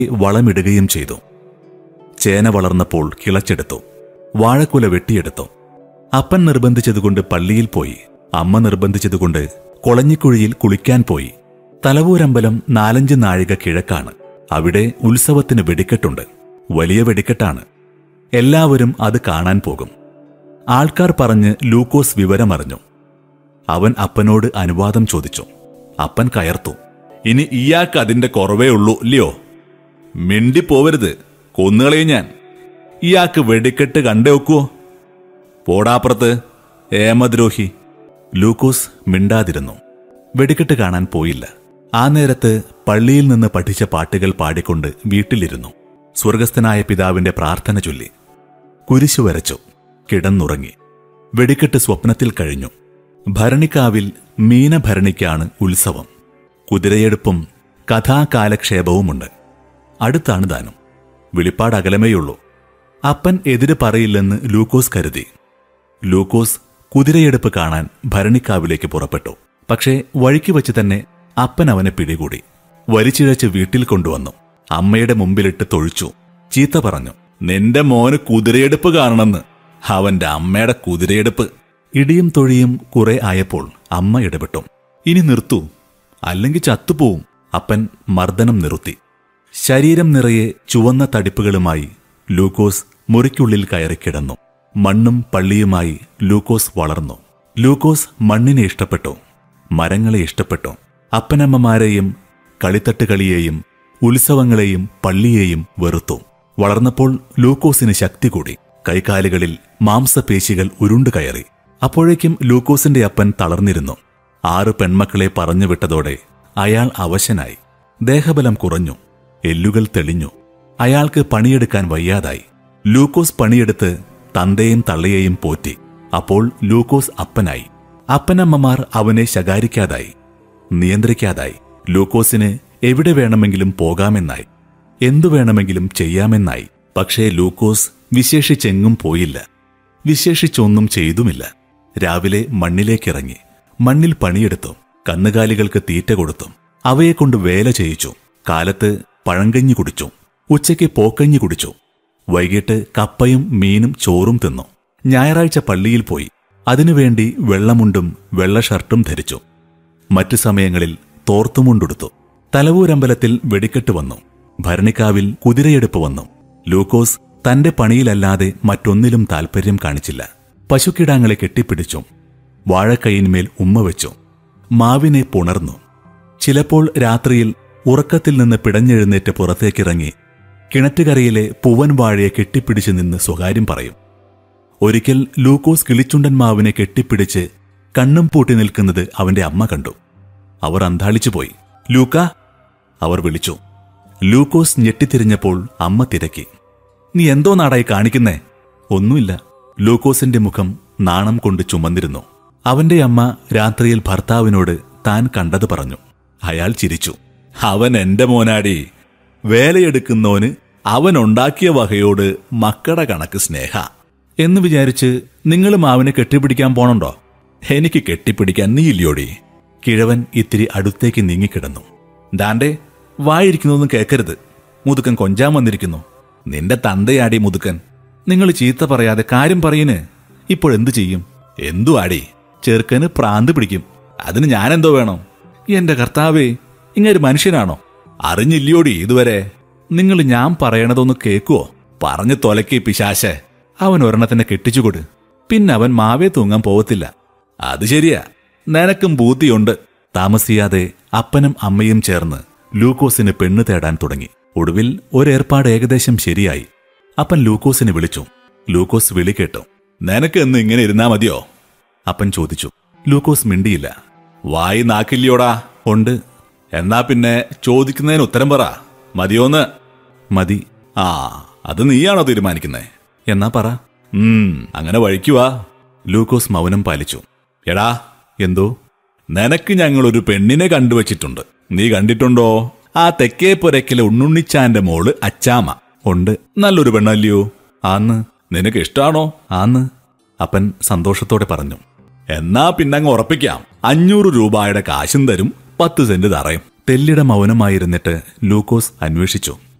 വളമിടുകയും ചെയ്തു ചേന വളർന്നപ്പോൾ കിളച്ചെടുത്തു വാഴക്കുല വെട്ടിയെടുത്തു അപ്പൻ നിർബന്ധിച്ചതുകൊണ്ട് പള്ളിയിൽ പോയി അമ്മ നിർബന്ധിച്ചതുകൊണ്ട് കൊളഞ്ഞിക്കുഴിയിൽ കുളിക്കാൻ പോയി തലവൂരമ്പലം നാലഞ്ച് നാഴിക കിഴക്കാണ് അവിടെ ഉത്സവത്തിന് വെടിക്കെട്ടുണ്ട് വലിയ വെടിക്കെട്ടാണ് എല്ലാവരും അത് കാണാൻ പോകും ആൾക്കാർ പറഞ്ഞ് ലൂക്കോസ് വിവരമറിഞ്ഞു അവൻ അപ്പനോട് അനുവാദം ചോദിച്ചു അപ്പൻ കയർത്തു ഇനി ഇയാൾക്ക് അതിന്റെ കുറവേ ഉള്ളൂ ഇല്ലയോ മിണ്ടി പോവരുത് കൊന്നുകളയും ഞാൻ ഇയാൾക്ക് വെടിക്കെട്ട് കണ്ടേ വെക്കുവോ പോടാപ്പുറത്ത് ഏമദ്രോഹി ലൂക്കോസ് മിണ്ടാതിരുന്നു വെടിക്കെട്ട് കാണാൻ പോയില്ല ആ നേരത്ത് പള്ളിയിൽ നിന്ന് പഠിച്ച പാട്ടുകൾ പാടിക്കൊണ്ട് വീട്ടിലിരുന്നു സ്വർഗസ്ഥനായ പിതാവിന്റെ പ്രാർത്ഥന ചൊല്ലി കുരിശു വരച്ചു കിടന്നുറങ്ങി വെടിക്കെട്ട് സ്വപ്നത്തിൽ കഴിഞ്ഞു ഭരണിക്കാവിൽ മീനഭരണിക്കാണ് ഉത്സവം കുതിരയെടുപ്പും കഥാകാലക്ഷേപവുമുണ്ട് അടുത്താണ് ദാനം വെളിപ്പാട് അകലമേയുള്ളൂ അപ്പൻ എതിര് പറയില്ലെന്ന് ലൂക്കോസ് കരുതി ലൂക്കോസ് കുതിരയെടുപ്പ് കാണാൻ ഭരണിക്കാവിലേക്ക് പുറപ്പെട്ടു പക്ഷേ വഴിക്ക് വച്ച് തന്നെ അപ്പൻ അവനെ പിടികൂടി വലിച്ചിഴച്ച് വീട്ടിൽ കൊണ്ടുവന്നു അമ്മയുടെ മുമ്പിലിട്ട് തൊഴിച്ചു ചീത്ത പറഞ്ഞു നിന്റെ മോന് കുതിരയെടുപ്പ് കാണണമെന്ന് അവന്റെ അമ്മയുടെ കുതിരയെടുപ്പ് ഇടിയും തൊഴിയും കുറെ ആയപ്പോൾ അമ്മ ഇടപെട്ടു ഇനി നിർത്തൂ അല്ലെങ്കിൽ ചത്തുപോവും അപ്പൻ മർദ്ദനം നിർത്തി ശരീരം നിറയെ ചുവന്ന തടിപ്പുകളുമായി ലൂക്കോസ് മുറിക്കുള്ളിൽ കയറി കിടന്നു മണ്ണും പള്ളിയുമായി ലൂക്കോസ് വളർന്നു ലൂക്കോസ് മണ്ണിനെ ഇഷ്ടപ്പെട്ടു മരങ്ങളെ ഇഷ്ടപ്പെട്ടു അപ്പനമ്മമാരെയും കളിത്തട്ട് കളിയെയും ഉത്സവങ്ങളെയും പള്ളിയെയും വെറുത്തു വളർന്നപ്പോൾ ലൂക്കോസിന് ശക്തി കൂടി കൈകാലുകളിൽ മാംസപേശികൾ ഉരുണ്ടു കയറി അപ്പോഴേക്കും ലൂക്കോസിന്റെ അപ്പൻ തളർന്നിരുന്നു ആറ് പെൺമക്കളെ പറഞ്ഞു വിട്ടതോടെ അയാൾ അവശനായി ദേഹബലം കുറഞ്ഞു എല്ലുകൾ തെളിഞ്ഞു അയാൾക്ക് പണിയെടുക്കാൻ വയ്യാതായി ലൂക്കോസ് പണിയെടുത്ത് തന്തയും തള്ളയെയും പോറ്റി അപ്പോൾ ലൂക്കോസ് അപ്പനായി അപ്പനമ്മമാർ അവനെ ശകാരിക്കാതായി നിയന്ത്രിക്കാതായി ലൂക്കോസിന് എവിടെ വേണമെങ്കിലും പോകാമെന്നായി എന്തു വേണമെങ്കിലും ചെയ്യാമെന്നായി പക്ഷേ ലൂക്കോസ് വിശേഷിച്ചെങ്ങും പോയില്ല വിശേഷിച്ചൊന്നും ചെയ്തുമില്ല രാവിലെ മണ്ണിലേക്കിറങ്ങി മണ്ണിൽ പണിയെടുത്തു കന്നുകാലികൾക്ക് തീറ്റ കൊടുത്തു അവയെക്കൊണ്ട് വേല ചെയ്യിച്ചു കാലത്ത് പഴങ്കഞ്ഞി കുടിച്ചു ഉച്ചയ്ക്ക് പോക്കഞ്ഞി കുടിച്ചു വൈകിട്ട് കപ്പയും മീനും ചോറും തിന്നു ഞായറാഴ്ച പള്ളിയിൽ പോയി അതിനുവേണ്ടി വെള്ളമുണ്ടും വെള്ള ഷർട്ടും ധരിച്ചു മറ്റു സമയങ്ങളിൽ തോർത്തുമുണ്ടുടുത്തു തലവൂരമ്പലത്തിൽ വെടിക്കെട്ട് വന്നു ഭരണിക്കാവിൽ കുതിരയെടുപ്പ് വന്നു ലൂക്കോസ് തന്റെ പണിയിലല്ലാതെ മറ്റൊന്നിലും താൽപ്പര്യം കാണിച്ചില്ല പശുക്കിടാങ്ങളെ കെട്ടിപ്പിടിച്ചു വാഴക്കൈയിന്മേൽ ഉമ്മ വെച്ചു മാവിനെ പുണർന്നു ചിലപ്പോൾ രാത്രിയിൽ ഉറക്കത്തിൽ നിന്ന് പിടഞ്ഞെഴുന്നേറ്റ് പുറത്തേക്കിറങ്ങി കിണറ്റുകരയിലെ പൂവൻ വാഴയെ കെട്ടിപ്പിടിച്ച് നിന്ന് സ്വകാര്യം പറയും ഒരിക്കൽ ലൂക്കോസ് കിളിച്ചുണ്ടൻ മാവിനെ കെട്ടിപ്പിടിച്ച് കണ്ണും പൂട്ടി നിൽക്കുന്നത് അവന്റെ അമ്മ കണ്ടു അവർ അന്താളിച്ചുപോയി ലൂക്ക അവർ വിളിച്ചു ലൂക്കോസ് ഞെട്ടിത്തിരിഞ്ഞപ്പോൾ അമ്മ തിരക്കി നീ എന്തോ നാടായി കാണിക്കുന്നേ ഒന്നുമില്ല ലൂക്കോസിന്റെ മുഖം നാണം കൊണ്ട് ചുമന്നിരുന്നു അവന്റെ അമ്മ രാത്രിയിൽ ഭർത്താവിനോട് താൻ കണ്ടത് പറഞ്ഞു അയാൾ ചിരിച്ചു അവൻ എന്റെ മോനാടി വേലയെടുക്കുന്നവന് അവൻ ഉണ്ടാക്കിയ വകയോട് മക്കടെ കണക്ക് സ്നേഹ എന്ന് വിചാരിച്ച് നിങ്ങൾ മാവിനെ കെട്ടിപ്പിടിക്കാൻ പോണുണ്ടോ എനിക്ക് കെട്ടിപ്പിടിക്കാൻ നീയില്ലയോടി കിഴവൻ ഇത്തിരി അടുത്തേക്ക് നീങ്ങിക്കിടന്നു ദാണ്ടേ വായിരിക്കുന്നതൊന്നും കേൾക്കരുത് മുതുക്കൻ കൊഞ്ചാൻ വന്നിരിക്കുന്നു നിന്റെ തന്തയാടി മുതുക്കൻ നിങ്ങൾ ചീത്ത പറയാതെ കാര്യം പറയന് ഇപ്പോഴെന്തു ചെയ്യും എന്തു ആടി ചെറുക്കന് പ്രാന്ത് പിടിക്കും അതിന് ഞാനെന്തോ വേണം എന്റെ കർത്താവേ ഇങ്ങൊരു മനുഷ്യനാണോ അറിഞ്ഞില്ലയോടി ഇതുവരെ നിങ്ങൾ ഞാൻ പറയണതൊന്ന് കേക്കുവോ പറഞ്ഞു തൊലക്കി പിശാശെ അവൻ ഒരെണ്ണത്തിനെ കെട്ടിച്ചുകൊട് പിന്നെ അവൻ മാവേ തൂങ്ങാൻ പോവത്തില്ല അത് ശരിയാ നിനക്കും ബൂത്തിയുണ്ട് താമസിയാതെ അപ്പനും അമ്മയും ചേർന്ന് ലൂക്കോസിന് പെണ്ണ് തേടാൻ തുടങ്ങി ഒടുവിൽ ഒരേർപ്പാട് ഏകദേശം ശരിയായി അപ്പൻ ലൂക്കോസിനെ വിളിച്ചു ലൂക്കോസ് വിളി കേട്ടു നിനക്ക് എന്ന് ഇങ്ങനെ ഇരുന്നാ മതിയോ അപ്പൻ ചോദിച്ചു ലൂക്കോസ് മിണ്ടിയില്ല വായി നാക്കില്ലയോടാ ഉണ്ട് എന്നാ പിന്നെ ചോദിക്കുന്നതിന് ഉത്തരം പറ മതിയോന്ന് മതി ആ അത് നീയാണോ തീരുമാനിക്കുന്നേ എന്നാ പറ ഉം അങ്ങനെ വഴിക്കുവാ ലൂക്കോസ് മൗനം പാലിച്ചു എടാ എന്തോ നിനക്ക് ഞങ്ങൾ ഒരു പെണ്ണിനെ കണ്ടുവച്ചിട്ടുണ്ട് നീ കണ്ടിട്ടുണ്ടോ ആ തെക്കേ പുരക്കിലെ ഉണ്ണുണ്ണിച്ചാന്റെ മോള് അച്ചാമ ഉണ്ട് നല്ലൊരു പെണ്ണല്ലയോ ആന്ന് നിനക്ക് ഇഷ്ടാണോ ആന്ന് അപ്പൻ സന്തോഷത്തോടെ പറഞ്ഞു എന്നാ പിന്നങ്ങ് ഉറപ്പിക്കാം അഞ്ഞൂറ് രൂപയുടെ കാശും തരും പത്ത് സെന്റ് തറയും തെല്ലിട മൗനമായിരുന്നിട്ട് ലൂക്കോസ് അന്വേഷിച്ചു